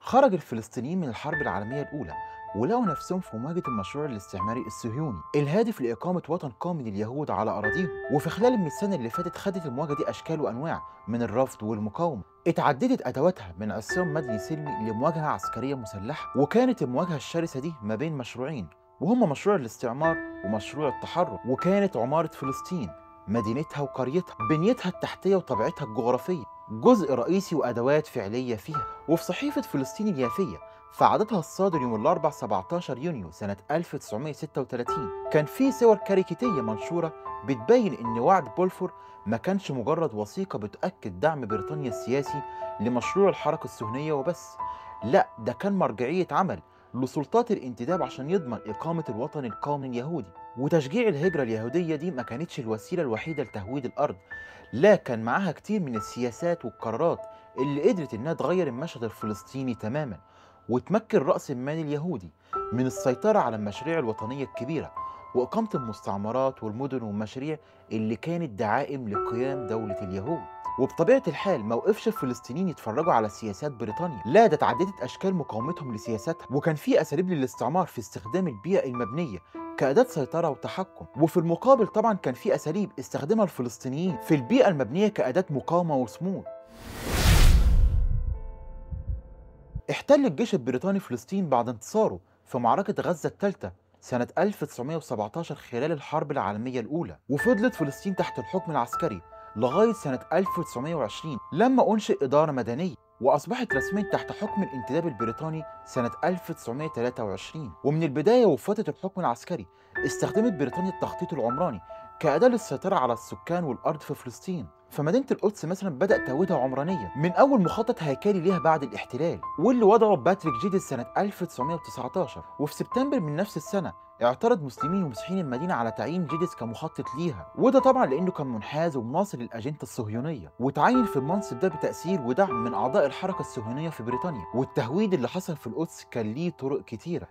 خرج الفلسطينيين من الحرب العالمية الأولى ولقوا نفسهم في مواجهة المشروع الاستعماري الصهيوني الهادف لإقامة وطن قومي لليهود على أراضيهم وفي خلال ال 100 سنة اللي فاتت خدت المواجهة دي أشكال وأنواع من الرفض والمقاومة اتعددت أدواتها من عصيان مدني سلمي لمواجهة عسكرية مسلحة وكانت المواجهة الشرسة دي ما بين مشروعين وهما مشروع الاستعمار ومشروع التحرر وكانت عمارة فلسطين مدينتها وقريتها بنيتها التحتية وطبيعتها الجغرافية جزء رئيسي وأدوات فعلية فيها وفي صحيفة فلسطين اليافية في عددها الصادر يوم الأربع 17 يونيو سنة 1936 كان في صور كاريكاتية منشورة بتبين إن وعد بولفور ما كانش مجرد وثيقة بتأكد دعم بريطانيا السياسي لمشروع الحركة الصهيونية وبس لا ده كان مرجعية عمل لسلطات الانتداب عشان يضمن إقامة الوطن القومي اليهودي وتشجيع الهجرة اليهودية دي ما كانتش الوسيلة الوحيدة لتهويد الأرض لا كان معاها كتير من السياسات والقرارات اللي قدرت إنها تغير المشهد الفلسطيني تماما وتمكن رأس المال اليهودي من السيطرة على المشاريع الوطنية الكبيرة وإقامة المستعمرات والمدن والمشاريع اللي كانت دعائم لقيام دولة اليهود وبطبيعة الحال ما وقفش الفلسطينيين يتفرجوا على سياسات بريطانيا لا ده تعددت أشكال مقاومتهم لسياساتها وكان في أساليب للاستعمار في استخدام البيئة المبنية كأداة سيطرة وتحكم وفي المقابل طبعا كان في أساليب استخدمها الفلسطينيين في البيئة المبنية كأداة مقاومة وصمود احتل الجيش البريطاني فلسطين بعد انتصاره في معركة غزة الثالثة سنة 1917 خلال الحرب العالمية الأولى وفضلت فلسطين تحت الحكم العسكري لغاية سنة 1920 لما أنشئ إدارة مدنية وأصبحت رسميا تحت حكم الانتداب البريطاني سنة 1923 ومن البداية وفترة الحكم العسكري استخدمت بريطانيا التخطيط العمراني كأداة للسيطرة على السكان والأرض في فلسطين فمدينة القدس مثلا بدأ تهويدها عمرانيا من أول مخطط هيكلي ليها بعد الاحتلال واللي وضعه باتريك جيدس سنة 1919 وفي سبتمبر من نفس السنة اعترض مسلمين ومسيحيين المدينة على تعيين جيدس كمخطط ليها وده طبعا لأنه كان منحاز ومناصر للأجندة الصهيونية وتعين في المنصب ده بتأثير ودعم من أعضاء الحركة الصهيونية في بريطانيا والتهويد اللي حصل في القدس كان ليه طرق كتيرة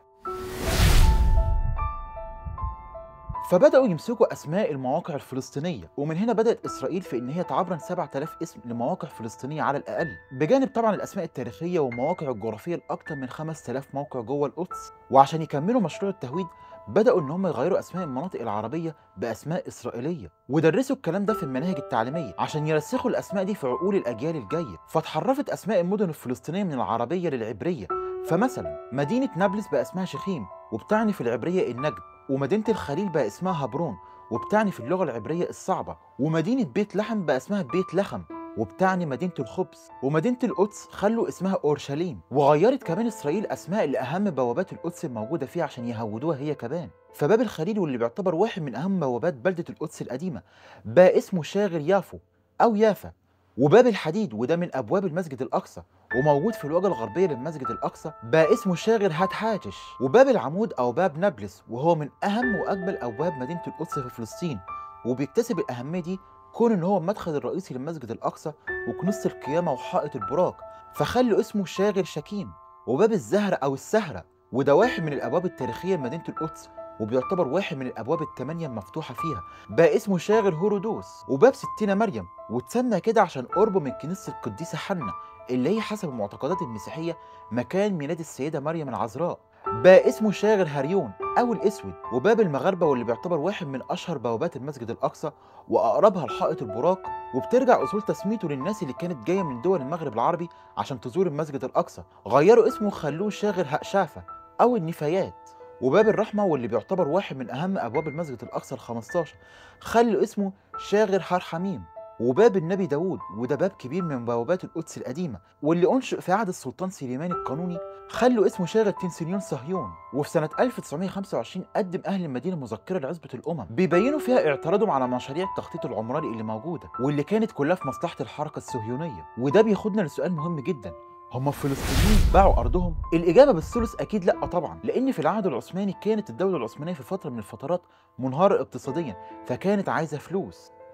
فبدأوا يمسكوا أسماء المواقع الفلسطينية ومن هنا بدأت إسرائيل في إن هي تعبرن 7000 اسم لمواقع فلسطينية على الأقل بجانب طبعا الأسماء التاريخية والمواقع الجغرافية لأكثر من 5000 موقع جوه القدس وعشان يكملوا مشروع التهويد بدأوا إن هم يغيروا أسماء المناطق العربية بأسماء إسرائيلية ودرسوا الكلام ده في المناهج التعليمية عشان يرسخوا الأسماء دي في عقول الأجيال الجاية فتحرفت أسماء المدن الفلسطينية من العربية للعبرية فمثلا مدينة نابلس بقى اسمها شخيم وبتعني في العبرية النجم ومدينة الخليل بقى اسمها هبرون وبتعني في اللغة العبرية الصعبة ومدينة بيت لحم بقى اسمها بيت لحم وبتعني مدينة الخبز ومدينة القدس خلوا اسمها أورشليم وغيرت كمان إسرائيل أسماء لأهم بوابات القدس الموجودة فيها عشان يهودوها هي كمان فباب الخليل واللي بيعتبر واحد من أهم بوابات بلدة القدس القديمة بقى اسمه شاغر يافو أو يافا وباب الحديد وده من أبواب المسجد الأقصى وموجود في الواجهة الغربية للمسجد الأقصى بقى اسمه شاغر هات حاجش وباب العمود أو باب نابلس وهو من أهم وأجمل أبواب مدينة القدس في فلسطين وبيكتسب الأهمية دي كون إن هو المدخل الرئيسي للمسجد الأقصى وكنيسة القيامة وحائط البراق فخلوا اسمه شاغر شكيم وباب الزهرة أو السهرة وده واحد من الأبواب التاريخية لمدينة القدس وبيعتبر واحد من الابواب الثمانيه المفتوحه فيها بقى اسمه شاغر هورودوس وباب ستينة مريم واتسمى كده عشان قربه من كنيسه القديسه حنة اللي هي حسب المعتقدات المسيحيه مكان ميلاد السيده مريم العذراء بقى اسمه شاغر هريون او الاسود وباب المغاربه واللي بيعتبر واحد من اشهر بوابات المسجد الاقصى واقربها لحائط البراق وبترجع اصول تسميته للناس اللي كانت جايه من دول المغرب العربي عشان تزور المسجد الاقصى غيروا اسمه وخلوه شاغر هقشافه او النفايات وباب الرحمة واللي بيعتبر واحد من أهم أبواب المسجد الأقصى ال 15 خلوا اسمه شاغر حار حميم وباب النبي داوود وده باب كبير من بوابات القدس القديمة واللي أنشئ في عهد السلطان سليمان القانوني خلوا اسمه شاغر تنسليون صهيون وفي سنة 1925 قدم أهل المدينة مذكرة لعزبة الأمم بيبينوا فيها اعتراضهم على مشاريع التخطيط العمراني اللي موجودة واللي كانت كلها في مصلحة الحركة الصهيونية وده بياخدنا لسؤال مهم جدا هم الفلسطينيين باعوا ارضهم؟ الاجابه بالثلث اكيد لا طبعا، لان في العهد العثماني كانت الدوله العثمانيه في فتره من الفترات منهاره اقتصاديا، فكانت عايزه فلوس.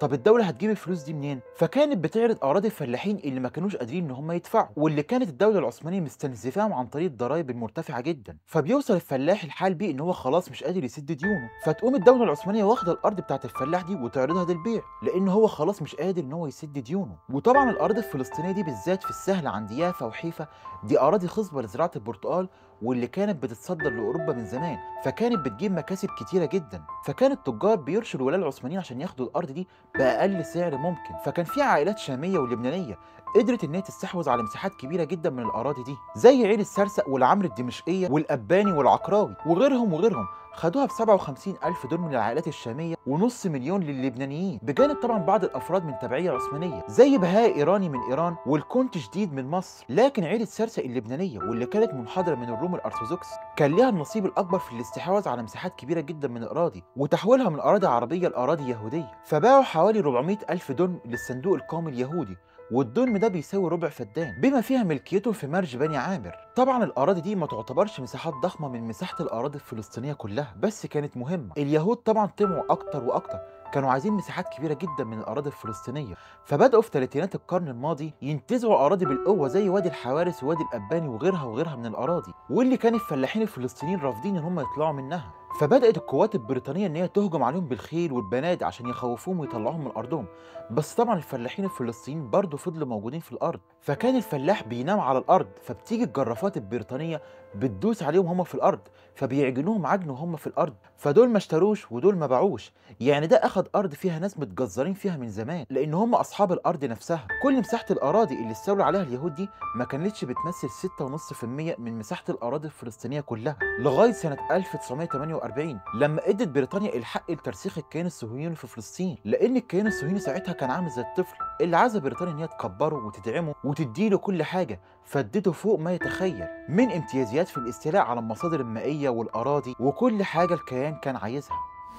طب الدوله هتجيب الفلوس دي منين فكانت بتعرض اراضي الفلاحين اللي ما كانوش قادرين ان هم يدفعوا واللي كانت الدوله العثمانيه مستنزفاهم عن طريق الضرائب المرتفعه جدا فبيوصل الفلاح الحال بيه ان هو خلاص مش قادر يسد ديونه فتقوم الدوله العثمانيه واخده الارض بتاعت الفلاح دي وتعرضها للبيع لان هو خلاص مش قادر ان هو يسد ديونه وطبعا الارض الفلسطينيه دي بالذات في السهل عند يافا وحيفا دي اراضي خصبه لزراعه البرتقال واللي كانت بتتصدر لاوروبا من زمان فكانت بتجيب مكاسب كتيره جدا فكان التجار بيرشوا الولاة العثمانيين عشان ياخدوا الارض دي باقل سعر ممكن فكان في عائلات شاميه ولبنانيه قدرت ان هي تستحوذ على مساحات كبيره جدا من الاراضي دي زي عيل السرسق والعمر الدمشقيه والاباني والعقراوي وغيرهم وغيرهم خدوها ب 57 ألف دول من العائلات الشامية ونص مليون للبنانيين بجانب طبعا بعض الأفراد من تبعية عثمانية زي بهاء إيراني من إيران والكونت جديد من مصر لكن عيلة سرسق اللبنانية واللي كانت منحدرة من الروم الأرثوذكس كان لها النصيب الأكبر في الاستحواذ على مساحات كبيرة جدا من الأراضي وتحويلها من أراضي عربية لأراضي يهودية فباعوا حوالي 400 ألف دون للصندوق القومي اليهودي والدلم ده بيساوي ربع فدان بما فيها ملكيته في مرج بني عامر طبعا الاراضي دي ما تعتبرش مساحات ضخمه من مساحه الاراضي الفلسطينيه كلها بس كانت مهمه اليهود طبعا طمعوا اكتر واكتر كانوا عايزين مساحات كبيره جدا من الاراضي الفلسطينيه فبداوا في ثلاثينات القرن الماضي ينتزعوا اراضي بالقوه زي وادي الحوارس ووادي الاباني وغيرها وغيرها من الاراضي واللي كان الفلاحين الفلسطينيين رافضين ان هم يطلعوا منها فبدات القوات البريطانيه ان هي تهجم عليهم بالخيل والبنادق عشان يخوفوهم ويطلعوهم من ارضهم بس طبعا الفلاحين الفلسطينيين برضه فضلوا موجودين في الارض فكان الفلاح بينام على الارض فبتيجي الجرافات البريطانيه بتدوس عليهم هم في الارض فبيعجنوهم عجن وهم في الارض فدول ما اشتروش ودول ما باعوش يعني ده اخد ارض فيها ناس متجزرين فيها من زمان لان هم اصحاب الارض نفسها كل مساحه الاراضي اللي استولوا عليها اليهود دي ما كانتش بتمثل 6.5% من مساحه الاراضي الفلسطينيه كلها لغايه سنه 1948 لما ادت بريطانيا الحق لترسيخ الكيان الصهيوني في فلسطين لان الكيان الصهيوني ساعتها كان عامل زي الطفل اللي عايزه بريطانيا ان هي تكبره وتدعمه وتديله كل حاجه فادته فوق ما يتخيل من امتيازيات في الاستيلاء على المصادر المائيه والاراضي وكل حاجه الكيان كان عايزها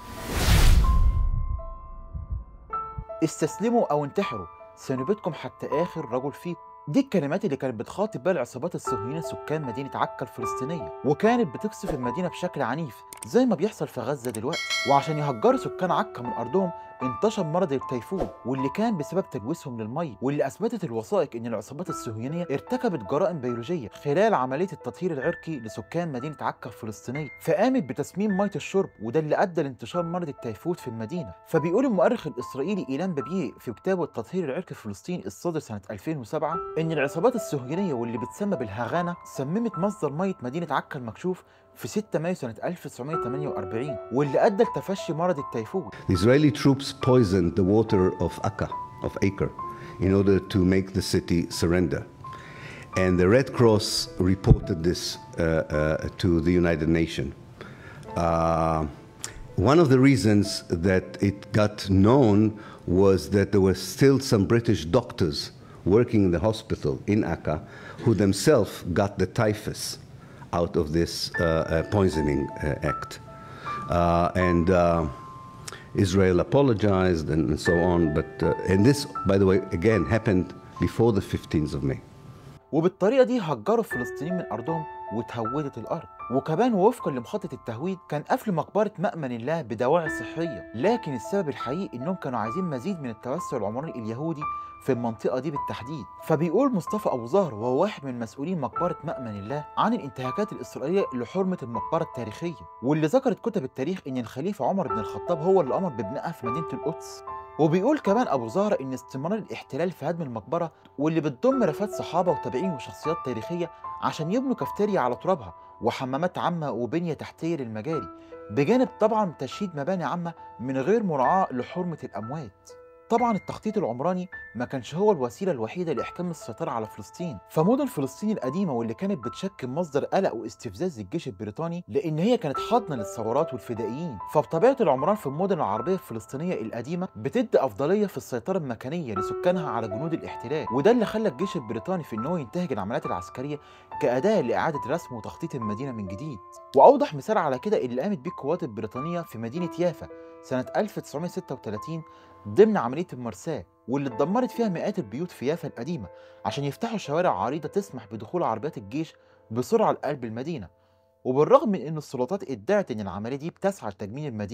استسلموا او انتحروا سنبيدكم حتى اخر رجل فيكم دي الكلمات اللي كانت بتخاطب بها العصابات الصهيونيه سكان مدينه عكا الفلسطينيه وكانت بتقصف المدينه بشكل عنيف زي ما بيحصل في غزه دلوقتي وعشان يهجروا سكان عكا من ارضهم انتشر مرض التيفود واللي كان بسبب تلويثهم للمي واللي اثبتت الوثائق ان العصابات الصهيونيه ارتكبت جرائم بيولوجيه خلال عمليه التطهير العرقي لسكان مدينه عكا الفلسطينيه فقامت بتسميم ميه الشرب وده اللي ادى لانتشار مرض التيفود في المدينه فبيقول المؤرخ الاسرائيلي ايلان بابيه في كتابه التطهير العرقي في فلسطين الصادر سنه 2007 ان العصابات الصهيونيه واللي بتسمى بالهغانه سممت مصدر ميه مدينه عكا المكشوف في 6 مايو سنة 1948 واللي أدى لتفشي مرض التيفود The Israeli troops poisoned the water of Akka, of Acre, in order to make the city surrender. And the Red Cross reported this uh, uh, to the United Nations. Uh, one of the reasons that it got known was that there were still some British doctors working in the hospital in Akka who themselves got the typhus out of this uh, uh, poisoning uh, act. Uh, and uh, Israel apologized and, and so on. But uh, and this, by the way, again happened before the 15th of May. وبالطريقة دي هجروا الفلسطينيين من أرضهم وتهودت الأرض وكمان وفقا لمخطط التهويد كان قفل مقبرة مأمن الله بدواعي صحية لكن السبب الحقيقي إنهم كانوا عايزين مزيد من التوسع العمراني اليهودي في المنطقة دي بالتحديد فبيقول مصطفى أبو زهر وهو واحد من مسؤولين مقبرة مأمن الله عن الانتهاكات الإسرائيلية لحرمة المقبرة التاريخية واللي ذكرت كتب التاريخ إن الخليفة عمر بن الخطاب هو اللي أمر ببنائها في مدينة القدس وبيقول كمان ابو زهره ان استمرار الاحتلال في هدم المقبره واللي بتضم رفات صحابه وتابعين وشخصيات تاريخيه عشان يبنوا كافتيريا على ترابها وحمامات عامه وبنيه تحتيه للمجاري بجانب طبعا تشييد مباني عامه من غير مراعاه لحرمه الاموات طبعا التخطيط العمراني ما كانش هو الوسيله الوحيده لاحكام السيطره على فلسطين فمدن فلسطين القديمه واللي كانت بتشكل مصدر قلق واستفزاز للجيش البريطاني لان هي كانت حاضنه للثورات والفدائيين فبطبيعه العمران في المدن العربيه الفلسطينيه القديمه بتدي افضليه في السيطره المكانيه لسكانها على جنود الاحتلال وده اللي خلى الجيش البريطاني في ان هو ينتهج العمليات العسكريه كاداه لاعاده رسم وتخطيط المدينه من جديد واوضح مثال على كده اللي قامت بيه القوات البريطانيه في مدينه يافا سنه 1936 ضمن عملية المرساة واللي اتدمرت فيها مئات البيوت في يافا القديمة عشان يفتحوا شوارع عريضة تسمح بدخول عربيات الجيش بسرعة لقلب المدينة وبالرغم من ان السلطات ادعت ان العملية دي بتسعى لتجميل المدينة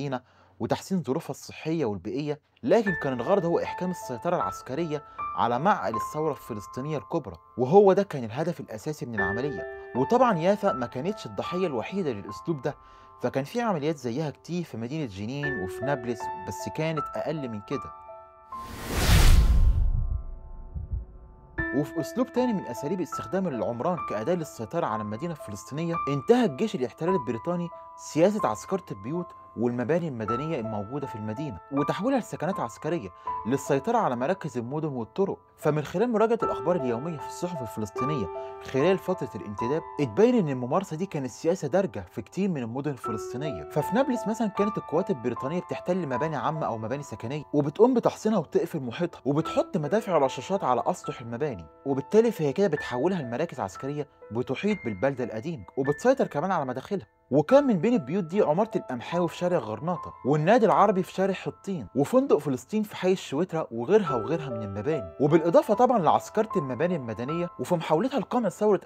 وتحسين ظروفها الصحية والبيئية لكن كان الغرض هو إحكام السيطرة العسكرية على معقل الثورة الفلسطينية الكبرى وهو ده كان الهدف الأساسي من العملية وطبعا يافا ما كانتش الضحية الوحيدة للأسلوب ده فكان في عمليات زيها كتير في مدينة جنين وفي نابلس بس كانت أقل من كده وفي اسلوب تاني من اساليب استخدام العمران كاداه للسيطره على المدينه الفلسطينيه انتهى الجيش الاحتلالي البريطاني سياسه عسكره البيوت والمباني المدنيه الموجوده في المدينه وتحويلها لسكنات عسكريه للسيطره على مراكز المدن والطرق فمن خلال مراجعه الاخبار اليوميه في الصحف الفلسطينيه خلال فتره الانتداب اتبين ان الممارسه دي كانت سياسه دارجه في كتير من المدن الفلسطينيه ففي نابلس مثلا كانت القوات البريطانيه بتحتل مباني عامه او مباني سكنيه وبتقوم بتحصينها وتقفل محيطها وبتحط مدافع ورشاشات على اسطح المباني وبالتالي فهي كده بتحولها لمراكز عسكريه بتحيط بالبلده القديمه وبتسيطر كمان على مداخلها وكان من بين البيوت دي عمارة القمحاوي في شارع غرناطة والنادي العربي في شارع حطين وفندق فلسطين في حي الشويترا وغيرها وغيرها من المباني وبالإضافة طبعا لعسكرة المباني المدنية وفي محاولتها لقمع ثورة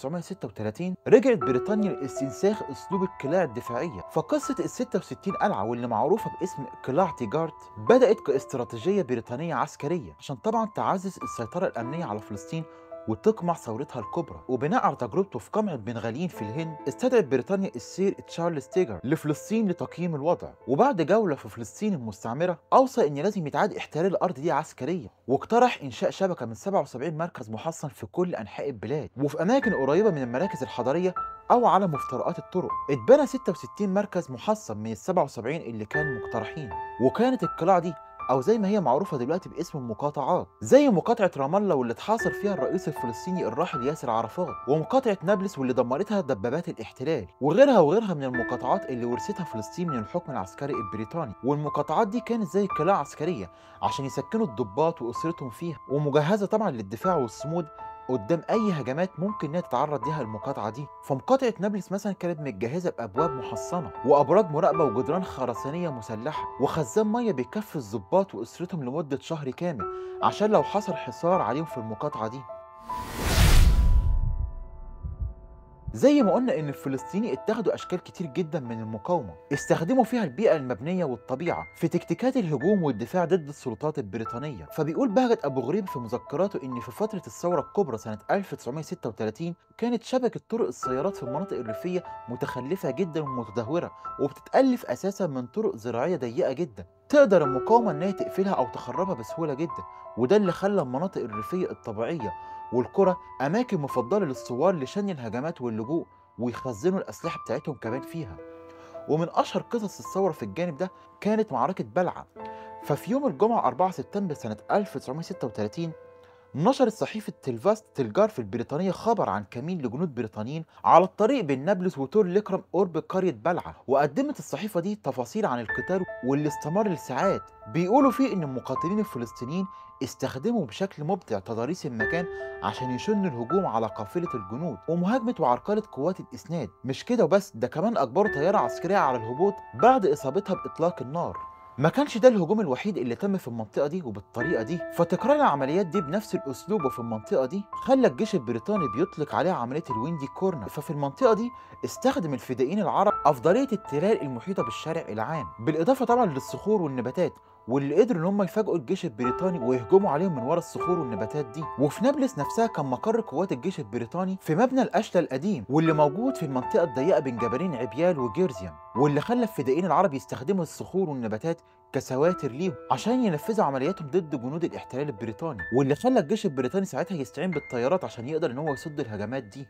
1936 رجعت بريطانيا لاستنساخ أسلوب القلاع الدفاعية فقصة ال 66 قلعة واللي معروفة باسم قلاع تيجارت بدأت كاستراتيجية بريطانية عسكرية عشان طبعا تعزز السيطرة الأمنية على فلسطين وتقمع ثورتها الكبرى وبناء على تجربته في قمع البنغاليين في الهند استدعت بريطانيا السير تشارلز تيجر لفلسطين لتقييم الوضع وبعد جولة في فلسطين المستعمرة أوصى إن لازم يتعاد احتلال الأرض دي عسكريا واقترح إنشاء شبكة من 77 مركز محصن في كل أنحاء البلاد وفي أماكن قريبة من المراكز الحضرية أو على مفترقات الطرق اتبنى 66 مركز محصن من ال 77 اللي كانوا مقترحين وكانت القلاع دي او زي ما هي معروفه دلوقتي باسم المقاطعات زي مقاطعه رام الله واللي اتحاصر فيها الرئيس الفلسطيني الراحل ياسر عرفات ومقاطعه نابلس واللي دمرتها دبابات الاحتلال وغيرها وغيرها من المقاطعات اللي ورثتها فلسطين من الحكم العسكري البريطاني والمقاطعات دي كانت زي قلاع عسكريه عشان يسكنوا الضباط واسرتهم فيها ومجهزه طبعا للدفاع والصمود قدام اي هجمات ممكن انها تتعرض ليها المقاطعه دي فمقاطعه نابلس مثلا كانت متجهزه بابواب محصنه وابراج مراقبه وجدران خرسانيه مسلحه وخزان ميه بيكفي الضباط واسرتهم لمده شهر كامل عشان لو حصل حصار عليهم في المقاطعه دي زي ما قلنا ان الفلسطيني اتخذوا اشكال كتير جدا من المقاومه استخدموا فيها البيئه المبنيه والطبيعه في تكتيكات الهجوم والدفاع ضد السلطات البريطانيه فبيقول بهجت ابو غريب في مذكراته ان في فتره الثوره الكبرى سنه 1936 كانت شبكه طرق السيارات في المناطق الريفيه متخلفه جدا ومتدهوره وبتتالف اساسا من طرق زراعيه ضيقه جدا تقدر المقاومه ان هي تقفلها او تخربها بسهوله جدا وده اللي خلى المناطق الريفيه الطبيعيه والقرى أماكن مفضلة للثوار لشن الهجمات واللجوء ويخزنوا الأسلحة بتاعتهم كمان فيها ومن أشهر قصص الثورة في الجانب ده كانت معركة بلعة ففي يوم الجمعة 4 سبتمبر سنة 1936 نشرت صحيفة تلفاست تلجارف البريطانية خبر عن كمين لجنود بريطانيين على الطريق بين نابلس وتور ليكرم قرب قرية بلعة وقدمت الصحيفة دي تفاصيل عن القتال واللي استمر لساعات بيقولوا فيه إن المقاتلين الفلسطينيين استخدموا بشكل مبدع تضاريس المكان عشان يشنوا الهجوم على قافلة الجنود ومهاجمة وعرقلة قوات الإسناد مش كده وبس ده كمان أجبروا طيارة عسكرية على الهبوط بعد إصابتها بإطلاق النار ما كانش ده الهجوم الوحيد اللي تم في المنطقة دي وبالطريقة دي فتكرار العمليات دي بنفس الأسلوب وفي المنطقة دي خلى الجيش البريطاني بيطلق عليها عملية الويندي كورنر ففي المنطقة دي استخدم الفدائيين العرب أفضلية التلال المحيطة بالشارع العام بالإضافة طبعا للصخور والنباتات واللي قدروا ان هم يفاجئوا الجيش البريطاني ويهجموا عليهم من ورا الصخور والنباتات دي وفي نابلس نفسها كان مقر قوات الجيش البريطاني في مبنى الاشلا القديم واللي موجود في المنطقه الضيقه بين جبلين عبيال وجيرزيان واللي خلى الفدائيين العرب يستخدموا الصخور والنباتات كسواتر ليهم عشان ينفذوا عملياتهم ضد جنود الاحتلال البريطاني واللي خلى الجيش البريطاني ساعتها يستعين بالطيارات عشان يقدر ان هو يصد الهجمات دي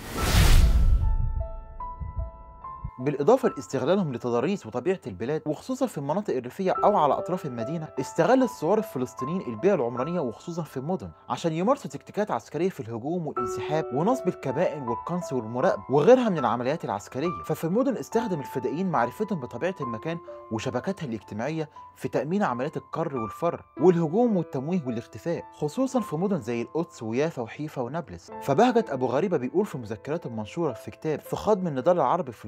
بالإضافة لاستغلالهم لتضاريس وطبيعة البلاد وخصوصا في المناطق الريفية أو على أطراف المدينة استغل الثوار الفلسطينيين البيئة العمرانية وخصوصا في المدن عشان يمارسوا تكتيكات عسكرية في الهجوم والانسحاب ونصب الكبائن والقنص والمراقبة وغيرها من العمليات العسكرية ففي المدن استخدم الفدائيين معرفتهم بطبيعة المكان وشبكاتها الاجتماعية في تأمين عمليات القر والفر والهجوم والتمويه والاختفاء خصوصا في مدن زي القدس ويافا وحيفا ونابلس فبهجت أبو غريبة بيقول في مذكراته المنشورة في كتاب في خضم النضال العربي الفلسطيني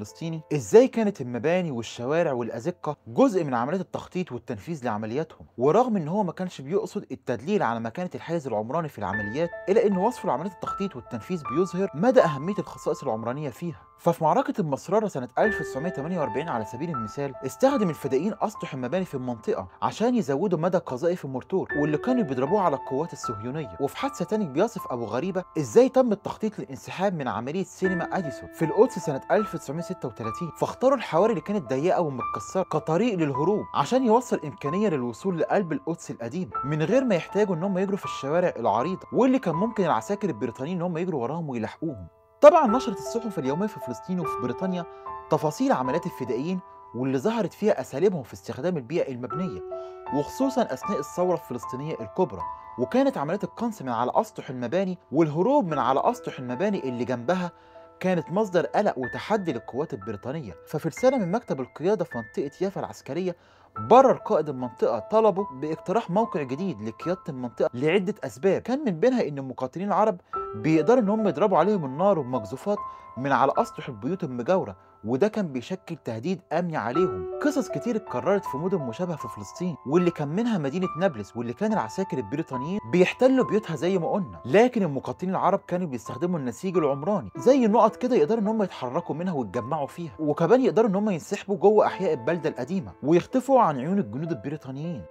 ازاي كانت المباني والشوارع والازقه جزء من عمليات التخطيط والتنفيذ لعملياتهم ورغم ان هو ما كانش بيقصد التدليل على مكانه الحيز العمراني في العمليات الا ان وصفه لعمليات التخطيط والتنفيذ بيظهر مدى اهميه الخصائص العمرانيه فيها ففي معركة المصرارة سنة 1948 على سبيل المثال استخدم الفدائيين أسطح المباني في المنطقة عشان يزودوا مدى قذائف المورتور واللي كانوا بيضربوه على القوات الصهيونية وفي حادثة تاني بيصف أبو غريبة إزاي تم التخطيط للانسحاب من عملية سينما أديسون في القدس سنة 1936 فاختاروا الحواري اللي كانت ضيقة ومتكسرة كطريق للهروب عشان يوصل إمكانية للوصول لقلب القدس القديم من غير ما يحتاجوا إن هم يجروا في الشوارع العريضة واللي كان ممكن العساكر البريطانيين إن هم يجروا وراهم ويلاحقوهم طبعا نشرت الصحف اليوميه في فلسطين وفي بريطانيا تفاصيل عمليات الفدائيين واللي ظهرت فيها اساليبهم في استخدام البيئه المبنيه وخصوصا اثناء الثوره الفلسطينيه الكبرى وكانت عمليات القنص من على اسطح المباني والهروب من على اسطح المباني اللي جنبها كانت مصدر قلق وتحدي للقوات البريطانيه ففي رساله من مكتب القياده في منطقه يافا العسكريه برر قائد المنطقة طلبه باقتراح موقع جديد لقيادة المنطقة لعدة أسباب كان من بينها إن المقاتلين العرب بيقدروا إن هم يضربوا عليهم النار ومقذوفات من على أسطح البيوت المجاورة وده كان بيشكل تهديد أمني عليهم قصص كتير اتكررت في مدن مشابهة في فلسطين واللي كان منها مدينة نابلس واللي كان العساكر البريطانيين بيحتلوا بيوتها زي ما قلنا لكن المقاتلين العرب كانوا بيستخدموا النسيج العمراني زي نقط كده يقدروا ان هم يتحركوا منها ويتجمعوا فيها وكمان يقدروا ان هم ينسحبوا جوه احياء البلده القديمه ويختفوا عن عيون الجنود البريطانيين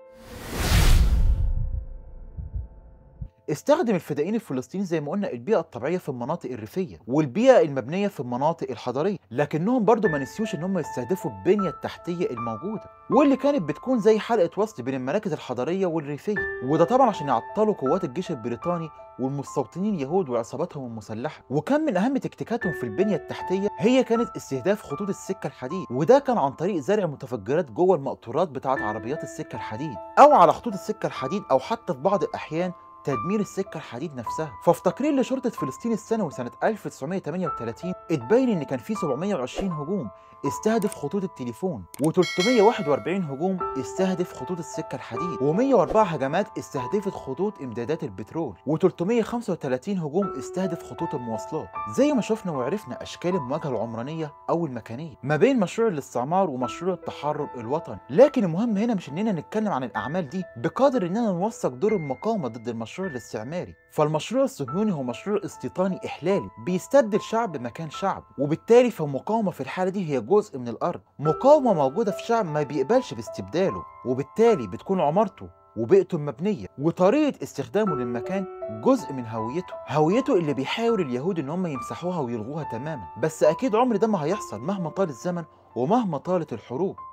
استخدم الفدائيين الفلسطينيين زي ما قلنا البيئة الطبيعية في المناطق الريفية والبيئة المبنية في المناطق الحضرية لكنهم برضو ما نسيوش ان هم يستهدفوا البنية التحتية الموجودة واللي كانت بتكون زي حلقة وصل بين المراكز الحضرية والريفية وده طبعا عشان يعطلوا قوات الجيش البريطاني والمستوطنين اليهود وعصاباتهم المسلحة وكان من أهم تكتيكاتهم في البنية التحتية هي كانت استهداف خطوط السكة الحديد وده كان عن طريق زرع متفجرات جوه المقطورات بتاعت عربيات السكة الحديد أو على خطوط السكة الحديد أو حتى في بعض الأحيان تدمير السكة الحديد نفسها ففي تقرير لشرطة فلسطين السنوي سنة 1938 اتبين ان كان في 720 هجوم استهدف خطوط التليفون و341 هجوم استهدف خطوط السكة الحديد و104 هجمات استهدفت خطوط امدادات البترول و335 هجوم استهدف خطوط المواصلات زي ما شفنا وعرفنا اشكال المواجهة العمرانية او المكانية ما بين مشروع الاستعمار ومشروع التحرر الوطني لكن المهم هنا مش اننا نتكلم عن الاعمال دي بقدر اننا نوثق دور المقاومة ضد المشروع الاستعماري فالمشروع الصهيوني هو مشروع استيطاني احلالي بيستبدل شعب مكان شعب وبالتالي فالمقاومة في الحالة دي هي جزء من الارض مقاومة موجودة في شعب ما بيقبلش باستبداله وبالتالي بتكون عمارته وبيئته المبنية وطريقة استخدامه للمكان جزء من هويته هويته اللي بيحاول اليهود ان هم يمسحوها ويلغوها تماما بس اكيد عمر ده ما هيحصل مهما طال الزمن ومهما طالت الحروب